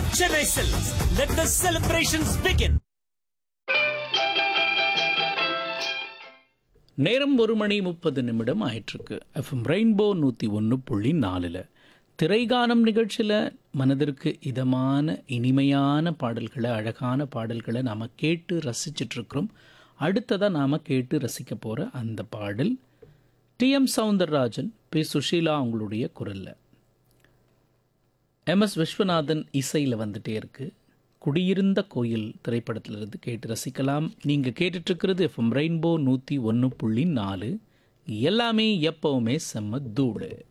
Chennai Silks. Let the celebrations begin. நேரம் ஒரு மணி முப்பது நிமிடம் ஆயிட்டிருக்கு எஃப்எம் ரெயின்போ நூற்றி ஒன்று புள்ளி நாலில் திரைகானம் நிகழ்ச்சியில் மனதிற்கு இதமான இனிமையான பாடல்களை அழகான பாடல்களை நாம் கேட்டு ரசிச்சிட்ருக்கிறோம் அடுத்ததாக நாம் கேட்டு ரசிக்க போகிற அந்த பாடல் டிஎம் சவுந்தரராஜன் பி சுஷீலா அவங்களுடைய குரலில் எம் எஸ் விஸ்வநாதன் இசையில் வந்துட்டே இருக்கு குடியிருந்த கோயில் திரைப்படத்திலிருந்து கேட்டு ரசிக்கலாம் நீங்கள் கேட்டுட்ருக்கிறது எஃப்எம் ரெயின்போ நூற்றி ஒன்று புள்ளி நாலு எல்லாமே எப்பவுமே செம்ம தூளு